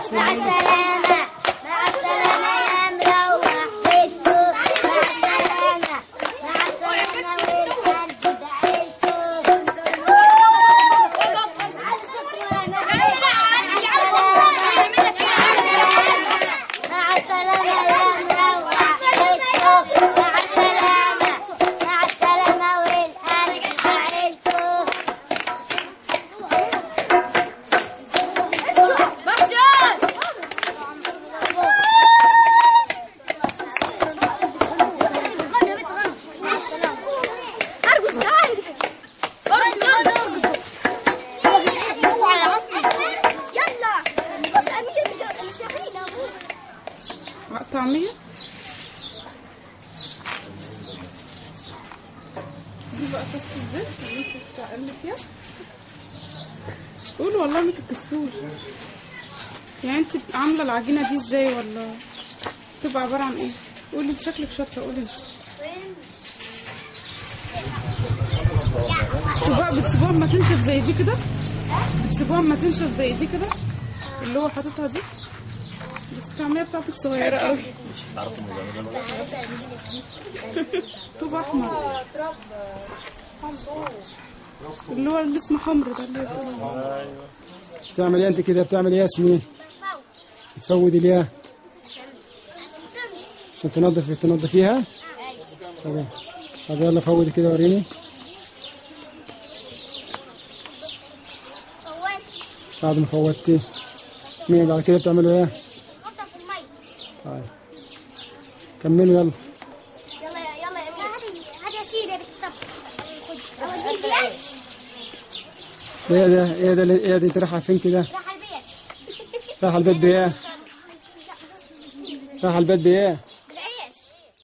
مع السلامة مع السلامة يا مروح بيتكم مع السلامة مع السلامة والقلب مع السلامة يا مروح بيتكم مع السلامة مع السلامة والقلب بعيلكم طعمية دي بقى طاسة الزيت اللي انت بتقلي فيها قولوا والله ما تتكسفوش يعني انت عاملة العجينة دي ازاي ولا تبقى عبارة عن ايه قولي انت شكلك شاطرة قولي انت بتسيبوها بتسيبوها اما تنشف زي دي كده بتسيبوها اما تنشف زي دي كده اللي هو حاططها دي بس الطعمية بتاعتك صغيرة قوي طوب احمر اللي هو اللي اسمه حمر ده اللي هو بتعمل ايه انت كده بتعمل ايه يا ياسمين بتفودي ليه عشان تنظف تنظفيها طب طب يلا فودي كده وريني بعد ما فودتي مين بعد كده بتعملوا ايه طيب كملوا يلا يلا يلا يا امير هات يا شيل يا بنت الطبخ اوديك يعني ايه ده ايه ده ايه ده انت رايحه فين كده راح البيت رايحه البيت بايه رايحه البيت بايه